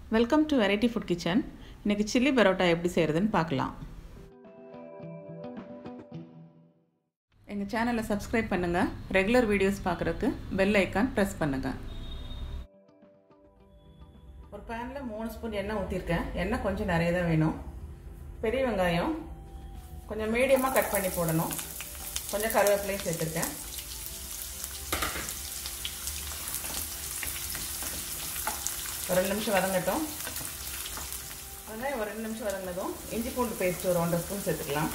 welcome to variety food kitchen இன்றைக்கி chilli parotta எப்படி செய்கிறதுன்னு பார்க்கலாம் எங்கள் சேனலை சப்ஸ்கிரைப் பண்ணுங்கள் ரெகுலர் வீடியோஸ் பார்க்குறதுக்கு பெல் ஐக்கான் ப்ரெஸ் பண்ணுங்கள் ஒரு பேனில் மூணு ஸ்பூன் எண்ணெய் ஊற்றிருக்கேன் எண்ணெய் கொஞ்சம் நிறைய தான் வேணும் பெரிய வெங்காயம் கொஞ்சம் மீடியமாக கட் பண்ணி போடணும் கொஞ்சம் கருவேப்பிலையும் சேர்த்துருக்கேன் ஒரு ரெண்டு நிமிஷம் வதங்கட்டும் வெங்காயம் ஒரு ரெண்டு நிமிஷம் வதங்கினதும் இஞ்சி பூண்டு பேஸ்ட் ஒரு ஒன்றரை ஸ்பூன் சேர்த்துக்கலாம்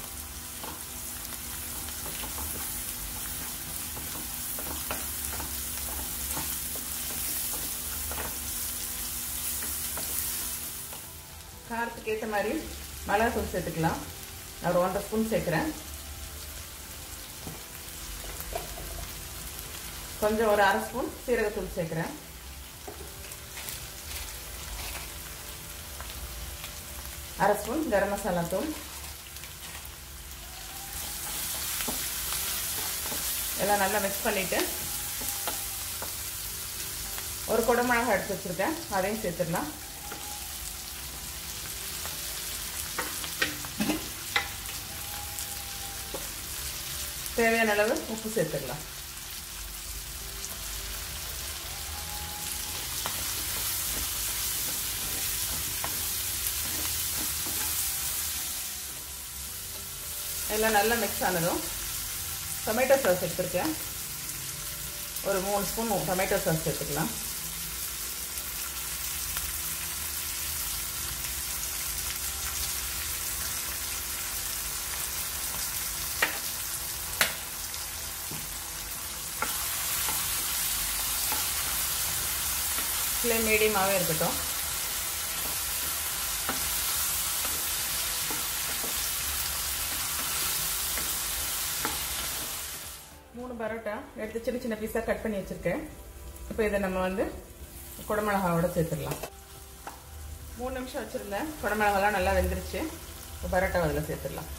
காரத்துக்கு ஏற்ற மாதிரி மிளகா தூள் சேர்த்துக்கலாம் நான் ஒரு ஒன்றரை ஸ்பூன் சேர்க்குறேன் கொஞ்சம் ஒரு அரை ஸ்பூன் சீரகத்தூள் சேர்க்குறேன் அரை ஸ்பூன் கரம் மசாலா தூள் எல்லாம் நல்லா மிக்ஸ் பண்ணிவிட்டு ஒரு குடமிளகா எடுத்து வச்சுருக்கேன் அதையும் சேர்த்துடலாம் தேவையான அளவு உப்பு சேர்த்துக்கலாம் எல்லாம் நல்லா மிக்ஸ் ஆனதும் டொமேட்டோ சாஸ் எடுத்துருக்கேன் ஒரு மூணு ஸ்பூன் டொமேட்டோ சாஸ் சேர்த்துக்கலாம் ஃப்ளேம் மீடியமாகவே இருக்கட்டும் மூணு பரோட்டா எடுத்து சின்ன சின்ன பீஸாக கட் பண்ணி வச்சுருக்கேன் இப்போ இதை நம்ம வந்து குடமிளகாவோட சேர்த்துடலாம் மூணு நிமிஷம் வச்சுருந்தேன் குடமிளகாலாம் நல்லா வெந்துருச்சு இப்போ பரோட்டா அதில் சேர்த்துடலாம்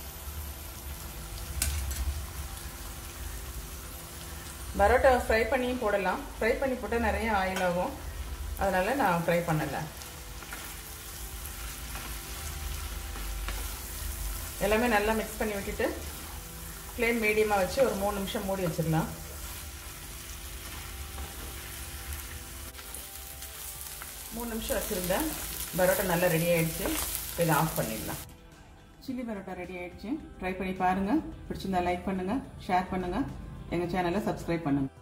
பரோட்டா ஃப்ரை பண்ணியும் போடலாம் ஃப்ரை பண்ணி போட்டால் நிறைய ஆயில் ஆகும் அதனால் நான் ஃப்ரை பண்ணலை எல்லாமே நல்லா மிக்ஸ் பண்ணி விட்டுட்டு ஃப்ளேம் மீடியமாக வச்சு ஒரு மூணு நிமிஷம் மூடி வச்சிடலாம் மூணு நிமிஷம் வச்சுருந்தேன் பரோட்டா நல்லா ரெடி ஆகிடுச்சு இப்போ இதை ஆஃப் பண்ணிடலாம் சில்லி பரோட்டா ரெடி ஆகிடுச்சு ட்ரை பண்ணி பாருங்கள் பிடிச்சிருந்தா லைக் பண்ணுங்கள் ஷேர் பண்ணுங்கள் எங்கள் சேனலை சப்ஸ்கிரைப் பண்ணுங்கள்